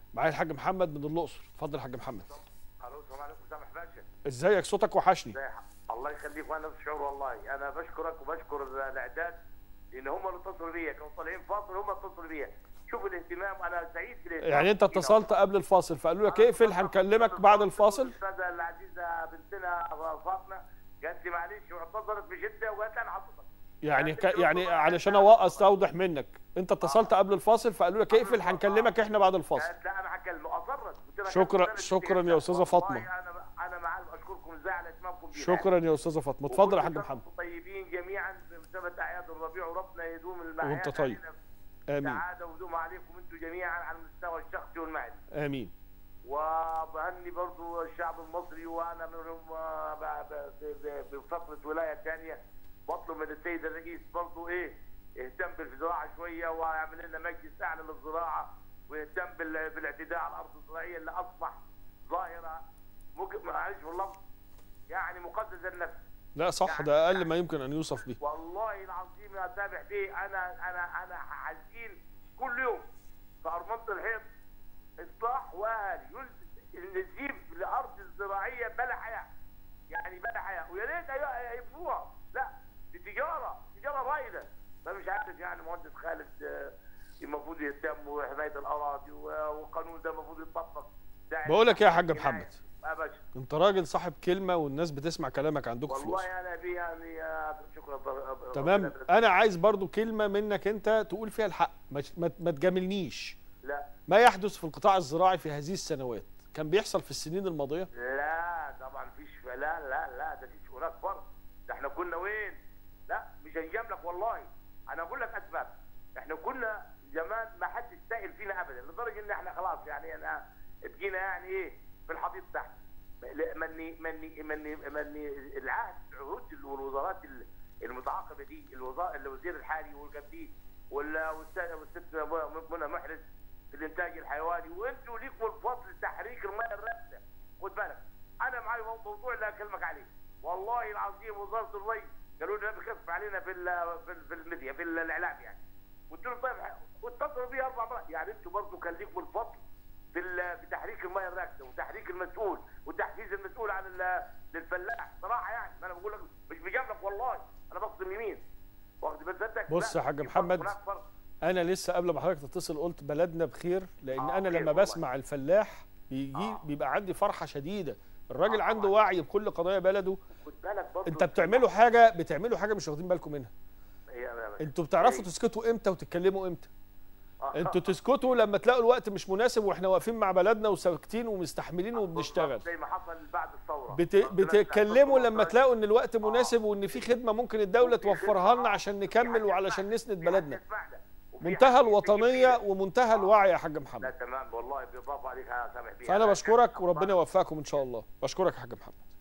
معايا الحاج محمد من الاقصر اتفضل يا حاج محمد الو السلام عليكم سامح باشا ازيك صوتك وحشني ازي ح- الله يخليك وانا نفس الشعور والله انا بشكرك وبشكر الاعداد لان هم اللي اتصلوا بيا كانوا طالعين فاصل هم اتصلوا بيا شوف الاهتمام انا سعيد بالاهتمام يعني انت اتصلت قبل الفاصل فقالوا لك اقفل هنكلمك بعد الفاصل الاستاذه العزيزه بنتنا فاطمه قالت لي معلش واعتذرت بشده وقالت لي انا حضرتك يعني ك... يعني علشان أو- استوضح منك انت اتصلت قبل الفاصل فقالوا لك اقفل هنكلمك احنا بعد الفاصل قالت لا انا هكلمه اصرت قلت لها شكرا- كانت شكرا يا بنتي أستاذة والله فاطمة. انا انا معاك اشكركم ازاي على اهتمامكم بيها شكرا يا استاذه فاطمه اتفضل يا حاج وكل محمد سنة وانتم طيبين جميعا بمناسبه اعياد الربيع وربنا يدوم المعياد وانت طيب. علينا امين سعاده ودوم عليكم انتم جميعا على المستوى الشخصي والمعرفي امين وبهني برضو الشعب المصري وانا منهم آه، ب- ب- ب- بفتره ولايه ثانيه بطلب من السيد الرئيس برضو ايه يهتم بالزراعه شويه ويعمل لنا مجلس اعلى للزراعه ويهتم بال- بالاعتداء على الارض الزراعيه اللي اصبح ظاهره ممكن معلش والله يعني مقدسه النفس لا صح ده اقل ما يمكن ان يوصف به والله العظيم يا سامح بيه انا انا انا حزين كل يوم في ارمنه الحيط اصلاح واهلي يلزم نسيب الارض الزراعيه بلا حياه يعني بلا حياه ويا ريت أيوة يبنوها لا دي تجاره تجاره رائده فمش عارف يعني مهندس خالد آه، المفروض يهتم وحمايه الاراضي و- والقانون ده المفروض يطبق ده بقول لك إيه يا حاج يعني- محمد؟ يا باشا انت راجل صاحب كلمه والناس بتسمع كلامك عندكم في الأقصر والله انا بيه يعني آه، شكرا تمام انا عايز برضو كلمه منك انت تقول فيها الحق ما, ما, ما تجاملنيش لا ما يحدث في القطاع الزراعي في هذه السنوات كان بيحصل في السنين الماضيه لا طبعا مفيش لا لا لا ده فيش هناك فرق ده احنا كنا وين؟ لا مش هنجاملك والله انا اقول لك اسباب احنا كنا زمان ما حدش سائل فينا ابدا لدرجه ان احنا خلاص يعني انا بقينا يعني ايه في الحضيض تحت مني مني مني مني العهد عهود الوزارات المتعاقبه دي الوزاره الوزير الحالي والقبليه ولا والست والست منى محرز في الانتاج الحيواني وانتوا ليكم الفضل تحريك المياه الراكده خد بالك انا معي موضوع اللي اكلمك عليه والله العظيم وزاره الري قالوا لنا بخف علينا في ال- في ال- في الميديا في الاعلام يعني قلت لهم طيب واتصلوا بي اربع مرات يعني انتوا برضه كان ليكم الفضل في ال- في تحريك المياه الراكده وتحريك المسؤول وتحفيز المسؤول عن ال- للفلاح صراحه يعني ما انا بقول لك مش بجاملك والله انا بصدم يمين واخد بالك بص لا، يا حاج في فرق، محمد. هناك فرق. انا لسه قبل ما حضرتك تتصل قلت بلدنا بخير لان آه، انا خير لما والله. بسمع الفلاح بيجي آه. بيبقى عندي فرحه شديده الراجل آه، عنده طبعاً. وعي بكل قضايا بلده خد بالك برضه انت بتعملوا حاجه بتعملوا حاجه مش واخدين بالكم منها هي- انتوا بتعرفوا إيه؟ تسكتوا امتى وتتكلموا امتى آه. انتوا تسكتوا لما تلاقوا الوقت مش مناسب واحنا واقفين مع بلدنا وساكتين ومستحملين وبنشتغل زي ما حصل بعد الثوره بت... ربنا بتتكلموا يسعدك. لما تلاقوا ان الوقت مناسب وان في خدمه ممكن الدوله وفي توفرها لنا خدمة. عشان وفي نكمل حد وعلشان يسمعنا. نسند في حد بلدنا يسمعنا. وفي منتهى حد الوطنيه يستفيد. ومنتهى الوعي يا حاج لا محمد تمام والله بيضاف عليك يا سامح بيه فانا أنا- بشكرك وربنا يوفقكم ان شاء الله بشكرك يا حاج محمد